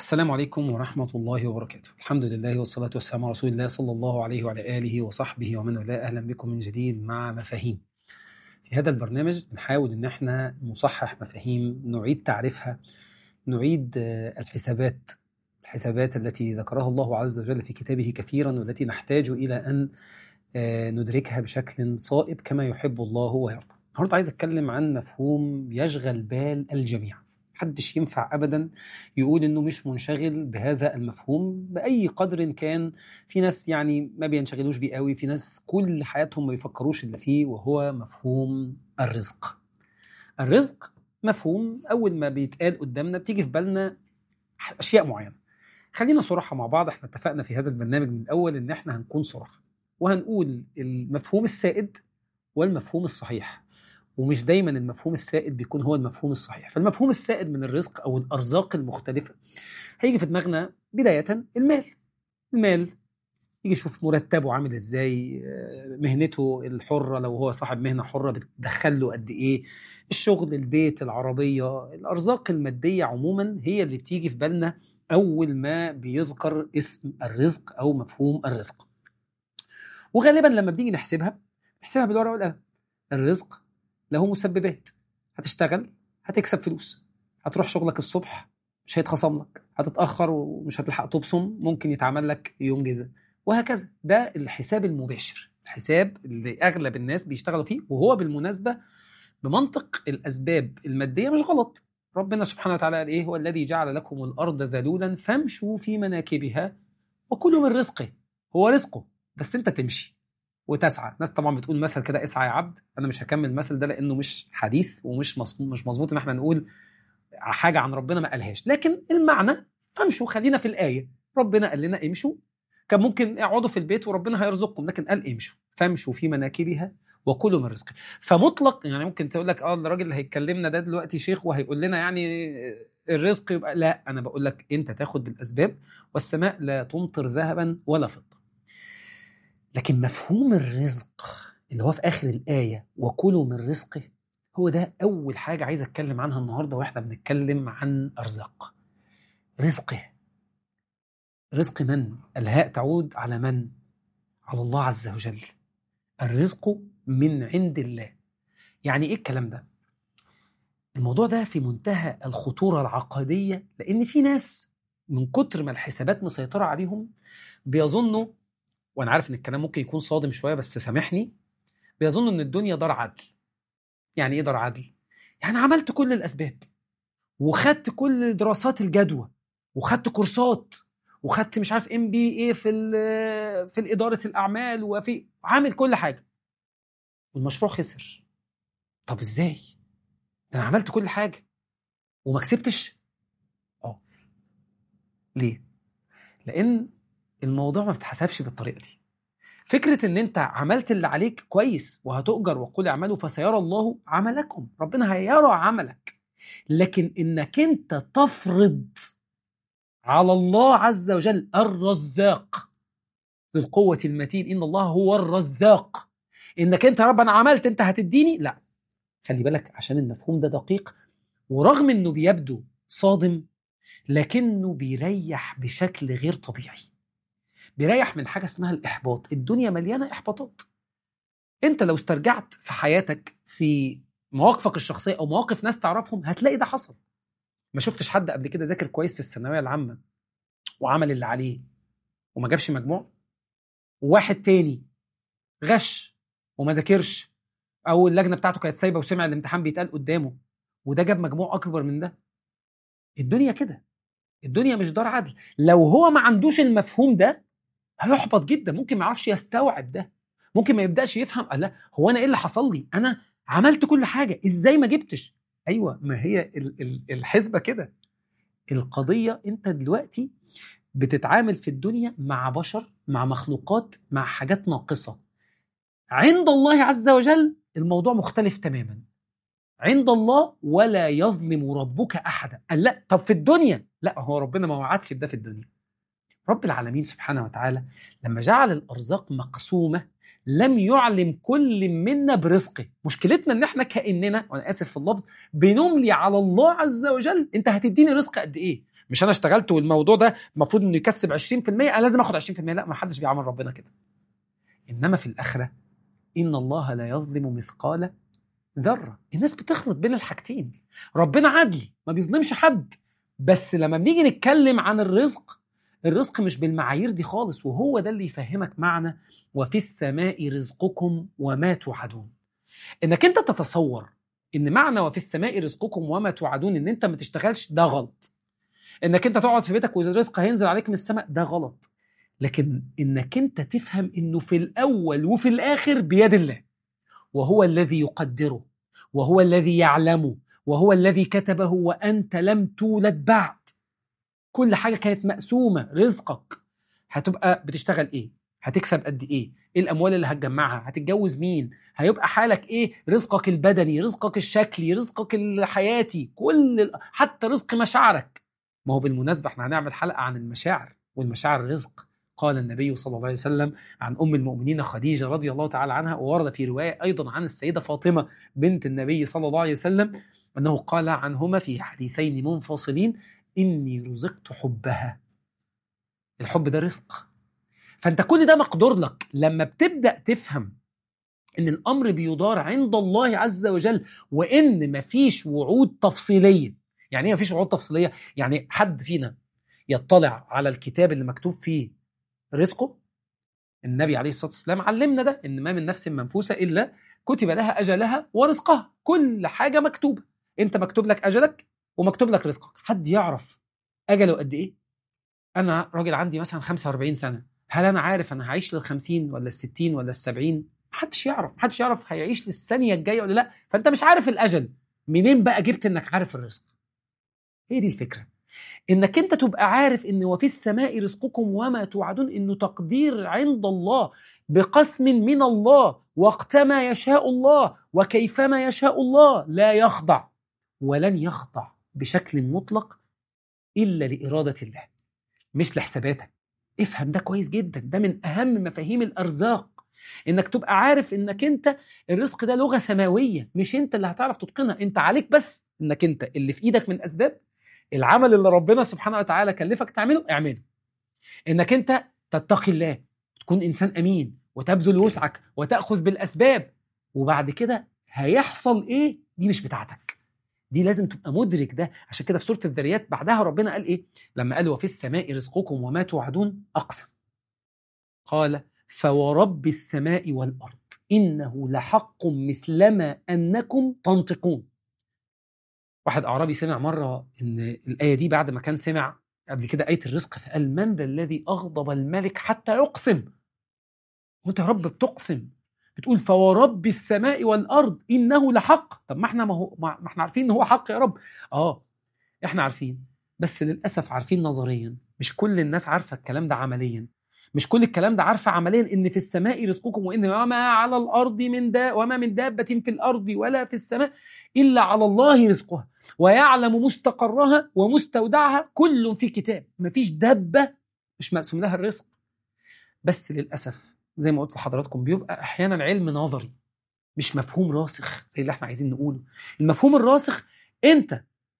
السلام عليكم ورحمة الله وبركاته الحمد لله والصلاة والسلام على رسول الله صلى الله عليه وعلى آله وصحبه ومن والاه أهلا بكم من جديد مع مفاهيم في هذا البرنامج بنحاول إن احنا نصحح مفاهيم نعيد تعريفها نعيد آه، الحسابات الحسابات التي ذكرها الله عز وجل في كتابه كثيرا والتي نحتاج إلى أن آه، ندركها بشكل صائب كما يحب الله ويرضى النهارده عايز أتكلم عن مفهوم يشغل بال الجميع محدش ينفع ابدا يقول انه مش منشغل بهذا المفهوم باي قدر كان في ناس يعني ما بينشغلوش بيه قوي في ناس كل حياتهم ما بيفكروش الا فيه وهو مفهوم الرزق الرزق مفهوم اول ما بيتقال قدامنا بتيجي في بالنا اشياء معينه خلينا صراحه مع بعض احنا اتفقنا في هذا البرنامج من الاول ان احنا هنكون صراحه وهنقول المفهوم السائد والمفهوم الصحيح ومش دايما المفهوم السائد بيكون هو المفهوم الصحيح فالمفهوم السائد من الرزق او الارزاق المختلفه هيجي في دماغنا بدايه المال المال يجي يشوف مرتبه عامل ازاي آه، مهنته الحره لو هو صاحب مهنه حره بتدخل له قد ايه الشغل البيت العربيه الارزاق الماديه عموما هي اللي بتيجي في بالنا اول ما بيذكر اسم الرزق او مفهوم الرزق وغالبا لما بنيجي نحسبها نحسبها بالورقه والقلم الرزق له مسببات هتشتغل هتكسب فلوس هتروح شغلك الصبح مش هيتخصم لك هتتاخر ومش هتلحق تبصم ممكن يتعمل لك يوم جزاء وهكذا ده الحساب المباشر الحساب اللي اغلب الناس بيشتغلوا فيه وهو بالمناسبه بمنطق الاسباب الماديه مش غلط ربنا سبحانه وتعالى قال ايه هو الذي جعل لكم الارض ذلولا فامشوا في مناكبها وكلوا من رزقه هو رزقه بس انت تمشي وتسعى ناس طبعا بتقول مثل كده اسعى يا عبد انا مش هكمل المثل ده لانه مش حديث ومش مظبوط مش مظبوط ان احنا نقول حاجه عن ربنا ما قالهاش لكن المعنى فامشوا خلينا في الايه ربنا قال لنا امشوا كان ممكن اقعدوا في البيت وربنا هيرزقكم لكن قال امشوا فامشوا في مناكبها وكلوا من رزقه فمطلق يعني ممكن تقول لك اه الراجل اللي هيكلمنا ده دلوقتي شيخ وهيقول لنا يعني الرزق يبقى لا انا بقول لك انت تاخد بالاسباب والسماء لا تمطر ذهبا ولا فضه لكن مفهوم الرزق اللي هو في اخر الايه وكلوا من رزقه هو ده اول حاجه عايز اتكلم عنها النهارده واحنا بنتكلم عن ارزاق رزقه رزق من الهاء تعود على من على الله عز وجل الرزق من عند الله يعني ايه الكلام ده الموضوع ده في منتهى الخطوره العقديه لان في ناس من كتر ما الحسابات مسيطره عليهم بيظنوا وانا عارف ان الكلام ممكن يكون صادم شويه بس سامحني بيظن ان الدنيا دار عدل يعني ايه دار عدل يعني عملت كل الاسباب وخدت كل دراسات الجدوى وخدت كورسات وخدت مش عارف ام بي ايه في ال- في اداره الاعمال وفي عامل كل حاجه والمشروع خسر طب ازاي ده انا عملت كل حاجه وما كسبتش اه ليه لان الموضوع ما بتحسبش بالطريقه دي فكره ان انت عملت اللي عليك كويس وهتؤجر وقل اعملوا فسيرى الله عملكم ربنا هيرى عملك لكن انك انت تفرض على الله عز وجل الرزاق ذو القوة المتين إن الله هو الرزاق إنك أنت يا رب أنا عملت أنت هتديني لا خلي بالك عشان المفهوم ده دقيق ورغم إنه بيبدو صادم لكنه بيريح بشكل غير طبيعي بيريح من حاجه اسمها الاحباط الدنيا مليانه احباطات انت لو استرجعت في حياتك في مواقفك الشخصيه او مواقف ناس تعرفهم هتلاقي ده حصل ما شفتش حد قبل كده ذاكر كويس في الثانويه العامه وعمل اللي عليه وما جابش مجموع وواحد تاني غش وما ذاكرش او اللجنه بتاعته كانت سايبه وسمع الامتحان بيتقال قدامه وده جاب مجموع اكبر من ده الدنيا كده الدنيا مش دار عدل لو هو ما عندوش المفهوم ده هيحبط جدا ممكن ما يعرفش يستوعب ده ممكن ما يبداش يفهم لا هو انا ايه اللي حصل لي انا عملت كل حاجه ازاي ما جبتش ايوه ما هي ال- ال- الحسبه كده القضيه انت دلوقتي بتتعامل في الدنيا مع بشر مع مخلوقات مع حاجات ناقصه عند الله عز وجل الموضوع مختلف تماما عند الله ولا يظلم ربك احدا قال لا طب في الدنيا لا هو ربنا ما وعدش بده في الدنيا رب العالمين سبحانه وتعالى لما جعل الارزاق مقسومه لم يعلم كل منا برزقه مشكلتنا ان احنا كاننا وانا اسف في اللفظ بنملي على الله عز وجل انت هتديني رزق قد ايه مش انا اشتغلت والموضوع ده المفروض انه يكسب 20% انا لازم اخد 20% لا ما حدش بيعامل ربنا كده انما في الاخره ان الله لا يظلم مثقال ذره الناس بتخلط بين الحاجتين ربنا عدل ما بيظلمش حد بس لما بنيجي نتكلم عن الرزق الرزق مش بالمعايير دي خالص وهو ده اللي يفهمك معنى وفي السماء رزقكم وما توعدون انك انت تتصور ان معنى وفي السماء رزقكم وما توعدون ان انت ما تشتغلش ده غلط انك انت تقعد في بيتك والرزق هينزل عليك من السماء ده غلط لكن انك انت تفهم انه في الاول وفي الاخر بيد الله وهو الذي يقدره وهو الذي يعلمه وهو الذي كتبه وانت لم تولد بعد كل حاجه كانت مقسومه رزقك هتبقى بتشتغل ايه هتكسب قد ايه ايه الاموال اللي هتجمعها هتتجوز مين هيبقى حالك ايه رزقك البدني رزقك الشكلي رزقك الحياتي كل حتى رزق مشاعرك ما هو بالمناسبه احنا هنعمل حلقه عن المشاعر والمشاعر رزق قال النبي صلى الله عليه وسلم عن ام المؤمنين خديجه رضي الله تعالى عنها وورد في روايه ايضا عن السيده فاطمه بنت النبي صلى الله عليه وسلم انه قال عنهما في حديثين منفصلين اني رزقت حبها الحب ده رزق فانت كل ده مقدور لك لما بتبدا تفهم ان الامر بيدار عند الله عز وجل وان مفيش وعود تفصيليه يعني ايه مفيش وعود تفصيليه يعني حد فينا يطلع على الكتاب اللي مكتوب فيه رزقه النبي عليه الصلاه والسلام علمنا ده ان ما من نفس منفوسه الا كتب لها اجلها ورزقها كل حاجه مكتوبه انت مكتوب لك اجلك ومكتوب لك رزقك حد يعرف اجله قد ايه انا راجل عندي مثلا 45 سنه هل انا عارف انا هعيش لل 50 ولا ال 60 ولا ال 70 محدش يعرف محدش يعرف هيعيش للثانيه الجايه ولا لا فانت مش عارف الاجل منين بقى جبت انك عارف الرزق هي دي الفكره انك انت تبقى عارف ان وفي السماء رزقكم وما توعدون انه تقدير عند الله بقسم من الله وقتما يشاء الله وكيفما يشاء الله لا يخضع ولن يخضع بشكل مطلق الا لاراده الله مش لحساباتك افهم ده كويس جدا ده من اهم مفاهيم الارزاق انك تبقى عارف انك انت الرزق ده لغه سماويه مش انت اللي هتعرف تتقنها انت عليك بس انك انت اللي في ايدك من اسباب العمل اللي ربنا سبحانه وتعالى كلفك تعمله اعمله انك انت تتقي الله تكون انسان امين وتبذل وسعك وتاخذ بالاسباب وبعد كده هيحصل ايه دي مش بتاعتك دي لازم تبقى مدرك ده عشان كده في سوره الذريات بعدها ربنا قال ايه لما قال وفي السماء رزقكم وما توعدون اقسم قال فورب السماء والارض انه لحق مثلما انكم تنطقون واحد اعرابي سمع مره ان الايه دي بعد ما كان سمع قبل كده ايه الرزق فقال من ذا الذي اغضب الملك حتى يقسم وانت يا رب بتقسم بتقول فورب السماء والارض انه لحق طب ما احنا ما هو ما احنا عارفين ان هو حق يا رب اه احنا عارفين بس للاسف عارفين نظريا مش كل الناس عارفه الكلام ده عمليا مش كل الكلام ده عارفه عمليا ان في السماء رزقكم وان وما على الارض من دا وما من دابه في الارض ولا في السماء الا على الله رزقها ويعلم مستقرها ومستودعها كل في كتاب مفيش دابه مش مقسوم لها الرزق بس للاسف زي ما قلت لحضراتكم بيبقى احيانا علم نظري مش مفهوم راسخ زي اللي احنا عايزين نقوله المفهوم الراسخ انت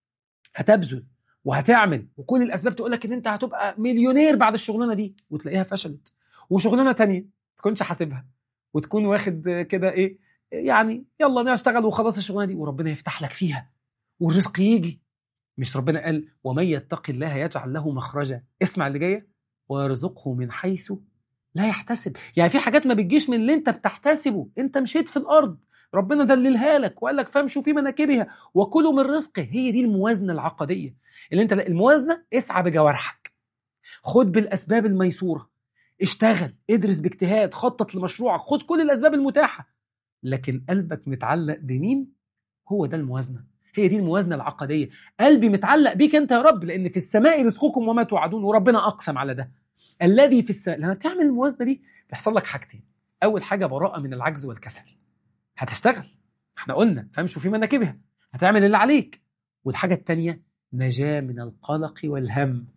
هتبذل وهتعمل وكل الاسباب تقول لك ان انت هتبقى مليونير بعد الشغلانه دي وتلاقيها فشلت وشغلانه تانية ما تكونش حاسبها وتكون واخد كده ايه يعني يلا انا اشتغل وخلاص الشغلانه دي وربنا يفتح لك فيها والرزق يجي مش ربنا قال ومن يتق الله يجعل له مخرجا اسمع اللي جايه ويرزقه من حيث لا يحتسب يعني في حاجات ما بتجيش من اللي انت بتحتسبه انت مشيت في الارض ربنا دللها لك وقال لك فامشوا في مناكبها وكلوا من رزقه هي دي الموازنه العقديه اللي انت الموازنه اسعى بجوارحك خد بالاسباب الميسوره اشتغل ادرس باجتهاد خطط لمشروعك خذ كل الاسباب المتاحه لكن قلبك متعلق بمين هو ده الموازنه هي دي الموازنه العقديه قلبي متعلق بيك انت يا رب لان في السماء رزقكم وما توعدون وربنا اقسم على ده الذي في السماء لما تعمل الموازنه دي بيحصل لك حاجتين اول حاجه براءه من العجز والكسل هتشتغل احنا قلنا فامشوا في مناكبها هتعمل اللي عليك والحاجه الثانيه نجاه من القلق والهم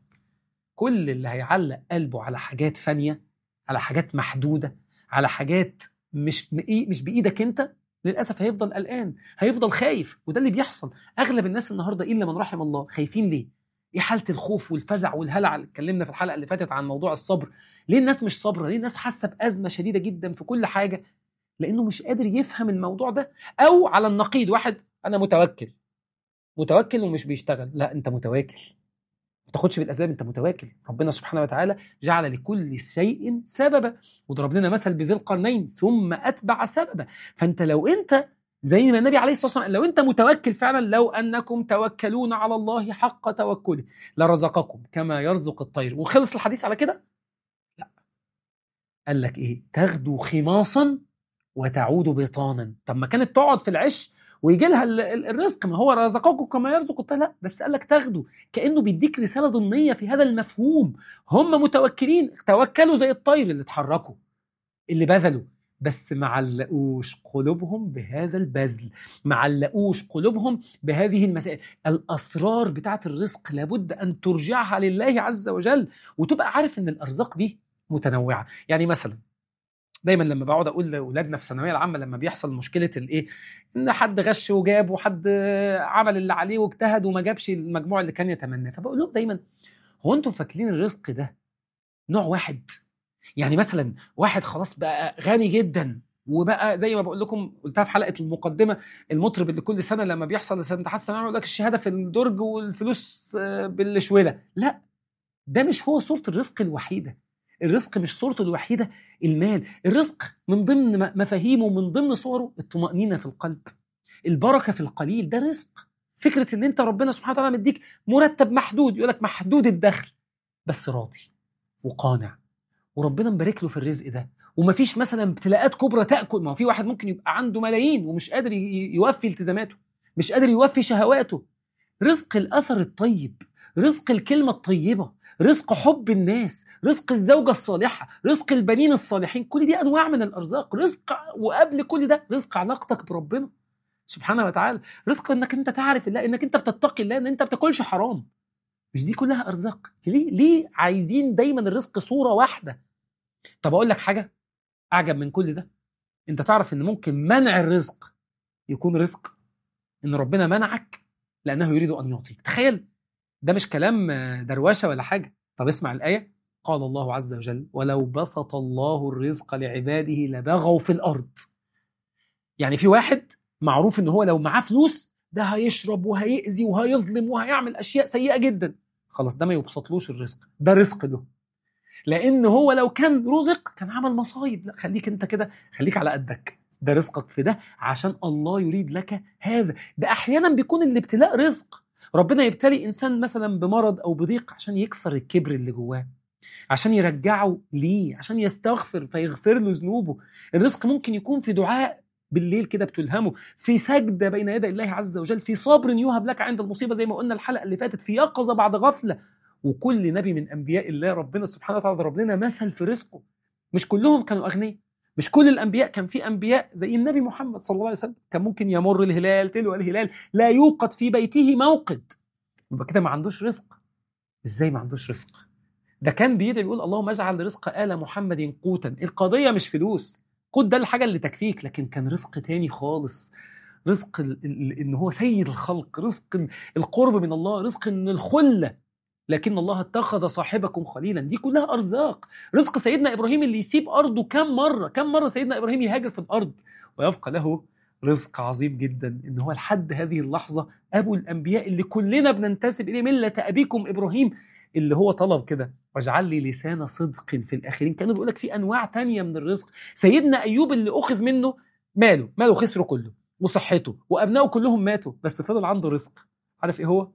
كل اللي هيعلق قلبه على حاجات فانيه على حاجات محدوده على حاجات مش مش بايدك انت للاسف هيفضل قلقان هيفضل خايف وده اللي بيحصل اغلب الناس النهارده الا من رحم الله خايفين ليه ايه حاله الخوف والفزع والهلع اللي اتكلمنا في الحلقه اللي فاتت عن موضوع الصبر ليه الناس مش صابره ليه الناس حاسه بازمه شديده جدا في كل حاجه لانه مش قادر يفهم الموضوع ده او على النقيض واحد انا متوكل متوكل ومش بيشتغل لا انت متواكل ما تاخدش بالاسباب انت متواكل ربنا سبحانه وتعالى جعل لكل شيء سببا وضرب لنا مثل بذي القرنين ثم اتبع سببا فانت لو انت زي ما النبي عليه الصلاه والسلام لو انت متوكل فعلا لو انكم توكلون على الله حق توكله لرزقكم كما يرزق الطير وخلص الحديث على كده لا قال لك ايه تغدو خماصا وتعود بطانا طب ما كانت تقعد في العش ويجي لها الرزق ما هو رزقكم كما يرزق الطير لا بس قال لك تاخده كانه بيديك رساله ضمنيه في هذا المفهوم هم متوكلين توكلوا زي الطير اللي اتحركوا اللي بذلوا بس ما علقوش قلوبهم بهذا البذل ما علقوش قلوبهم بهذه المسائل الاسرار بتاعه الرزق لابد ان ترجعها لله عز وجل وتبقى عارف ان الارزاق دي متنوعه يعني مثلا دايما لما بقعد اقول لاولادنا في الثانويه العامه لما بيحصل مشكله الايه ان حد غش وجاب وحد عمل اللي عليه واجتهد وما جابش المجموع اللي كان يتمناه فبقول لهم دايما هو انتم فاكرين الرزق ده نوع واحد يعني مثلا واحد خلاص بقى غني جدا وبقى زي ما بقول لكم قلتها في حلقه المقدمه المطرب اللي كل سنه لما بيحصل امتحانات الثانويه يقول لك الشهاده في الدرج والفلوس بالشويله لا ده مش هو صوره الرزق الوحيده الرزق مش صورته الوحيده المال الرزق من ضمن مفاهيمه ومن ضمن صوره الطمانينه في القلب البركه في القليل ده رزق فكره ان انت ربنا سبحانه وتعالى مديك مرتب محدود يقول لك محدود الدخل بس راضي وقانع وربنا مبارك له في الرزق ده ومفيش مثلا ابتلاءات كبرى تاكل ما هو في واحد ممكن يبقى عنده ملايين ومش قادر يوفي التزاماته مش قادر يوفي شهواته رزق الاثر الطيب رزق الكلمه الطيبه رزق حب الناس رزق الزوجة الصالحة رزق البنين الصالحين كل دي أنواع من الأرزاق رزق وقبل كل ده رزق علاقتك بربنا سبحانه وتعالى رزق انك انت تعرف الله انك انت بتتقي الله ان انت بتاكلش حرام مش دي كلها ارزاق ليه ليه عايزين دايما الرزق صوره واحده طب اقول لك حاجه اعجب من كل ده انت تعرف ان ممكن منع الرزق يكون رزق ان ربنا منعك لانه يريد ان يعطيك تخيل ده مش كلام دروشه ولا حاجه طب اسمع الايه قال الله عز وجل ولو بسط الله الرزق لعباده لبغوا في الارض يعني في واحد معروف ان هو لو معاه فلوس ده هيشرب وهيأذي وهيظلم وهيعمل اشياء سيئه جدا خلاص ده ما يبسطلوش الرزق ده رزق له لان هو لو كان رزق كان عمل مصايب لا خليك انت كده خليك على قدك ده رزقك في ده عشان الله يريد لك هذا ده احيانا بيكون الابتلاء رزق ربنا يبتلي انسان مثلا بمرض او بضيق عشان يكسر الكبر اللي جواه عشان يرجعه ليه عشان يستغفر فيغفر له ذنوبه الرزق ممكن يكون في دعاء بالليل كده بتلهمه في سجدة بين يدي الله عز وجل في صبر يوهب لك عند المصيبة زي ما قلنا الحلقة اللي فاتت في يقظة بعد غفلة وكل نبي من أنبياء الله ربنا سبحانه وتعالى ضرب لنا مثل في رزقه مش كلهم كانوا أغنياء مش كل الأنبياء كان في أنبياء زي النبي محمد صلى الله عليه وسلم كان ممكن يمر الهلال تلو الهلال لا يوقد في بيته موقد يبقى كده ما عندوش رزق ازاي ما عندوش رزق ده كان بيدعي بيقول اللهم اجعل رزق آل محمد قوتا القضية مش فلوس قوت ده الحاجة اللي تكفيك لكن كان رزق تاني خالص رزق ان هو سيد الخلق رزق القرب من الله رزق ان الخلة لكن الله اتخذ صاحبكم خليلا دي كلها ارزاق رزق سيدنا ابراهيم اللي يسيب ارضه كم مره كم مره سيدنا ابراهيم يهاجر في الارض ويبقى له رزق عظيم جدا ان هو لحد هذه اللحظه ابو الانبياء اللي كلنا بننتسب اليه مله ابيكم ابراهيم اللي هو طلب كده واجعل لي لسان صدق في الاخرين كانوا بيقول لك في انواع تانية من الرزق سيدنا ايوب اللي اخذ منه ماله ماله خسره كله وصحته وابنائه كلهم ماتوا بس فضل عنده رزق عارف ايه هو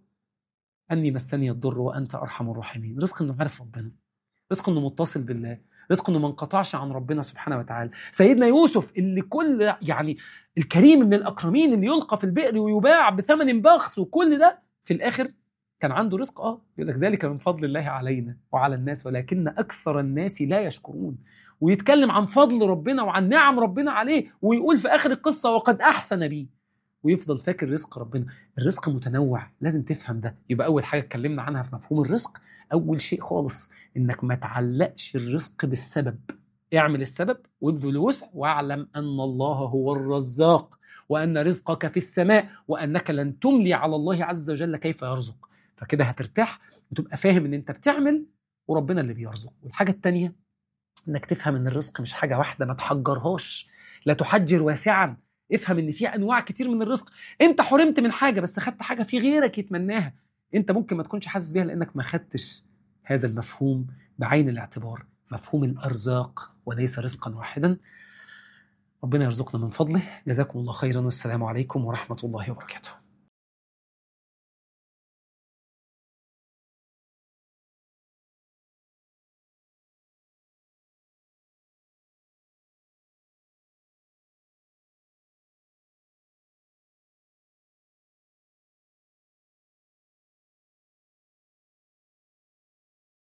اني مسني الضر وانت ارحم الراحمين رزق انه عارف ربنا رزق انه متصل بالله رزق انه ما انقطعش عن ربنا سبحانه وتعالى سيدنا يوسف اللي كل يعني الكريم من الاكرمين اللي يلقى في البئر ويباع بثمن بخس وكل ده في الاخر كان عنده رزق اه يقول لك ذلك من فضل الله علينا وعلى الناس ولكن اكثر الناس لا يشكرون ويتكلم عن فضل ربنا وعن نعم ربنا عليه ويقول في اخر القصه وقد احسن بي ويفضل فاكر رزق ربنا الرزق متنوع لازم تفهم ده يبقى اول حاجه اتكلمنا عنها في مفهوم الرزق اول شيء خالص انك ما تعلقش الرزق بالسبب اعمل السبب وابذل الوسع واعلم ان الله هو الرزاق وان رزقك في السماء وانك لن تملي على الله عز وجل كيف يرزق فكده هترتاح وتبقى فاهم ان انت بتعمل وربنا اللي بيرزق والحاجه الثانيه انك تفهم ان الرزق مش حاجه واحده ما تحجرهاش لا تحجر واسعا افهم ان في انواع كتير من الرزق انت حرمت من حاجه بس خدت حاجه في غيرك يتمناها انت ممكن ما تكونش حاسس بيها لانك ما خدتش هذا المفهوم بعين الاعتبار مفهوم الارزاق وليس رزقا واحدا ربنا يرزقنا من فضله جزاكم الله خيرا والسلام عليكم ورحمه الله وبركاته